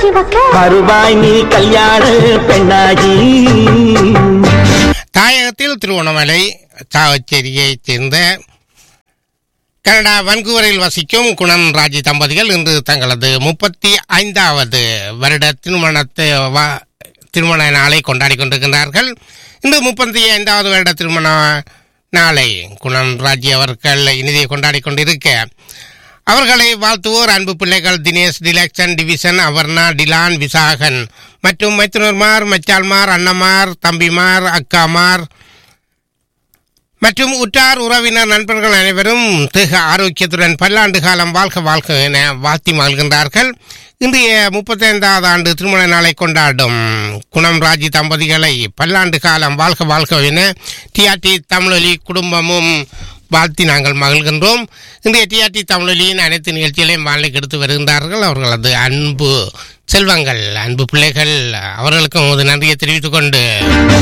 சிவக்க வருவாய் நீ கல்யாண பெண்ணாகி தாயகத்தில் திருவண்ணாமலை சாவச்சேரியைச் சேர்ந்த கனடா வன்கூவரில் வசிக்கும் குணன் ராஜி தம்பதிகள் இன்று தங்களது முப்பத்தி ஐந்தாவது வருட திருமணத்தை வா- திருமண நாளை கொண்டாடி கொண்டிருக்கின்றார்கள் இன்று முப்பத்தி ஐந்தாவது வருட திருமண நாளை குணன் ராஜி அவர்கள் இனிதை கொண்டாடி கொண்டிருக்க அவர்களை வாழ்த்துவோர் அன்பு பிள்ளைகள் தினேஷ் டிலக்ஷன் டிவிஷன் அபர்ணா டிலான் விசாகன் மற்றும் மைத்துனர்மார் மச்சால்மார் அண்ணமார் தம்பிமார் அக்காமார் மற்றும் உற்றார் உறவினர் நண்பர்கள் அனைவரும் தேக ஆரோக்கியத்துடன் பல்லாண்டு காலம் வாழ்க வாழ்க என வாழ்த்தி மகிழ்கின்றார்கள் இன்றைய முப்பத்தைந்தாவது ஆண்டு திருமண நாளை கொண்டாடும் குணம் ராஜி தம்பதிகளை பல்லாண்டு காலம் வாழ்க வாழ்க என டிஆர்டி தமிழொலி குடும்பமும் வாழ்த்தி நாங்கள் மகிழ்கின்றோம் இன்றைய டிஆர்டி தமிழொலியின் அனைத்து நிகழ்ச்சிகளையும் வாழ்க்கைக்கு எடுத்து வருகின்றார்கள் அவர்களது அன்பு செல்வங்கள் அன்பு பிள்ளைகள் அவர்களுக்கும் ஒரு நன்றியை தெரிவித்துக் கொண்டு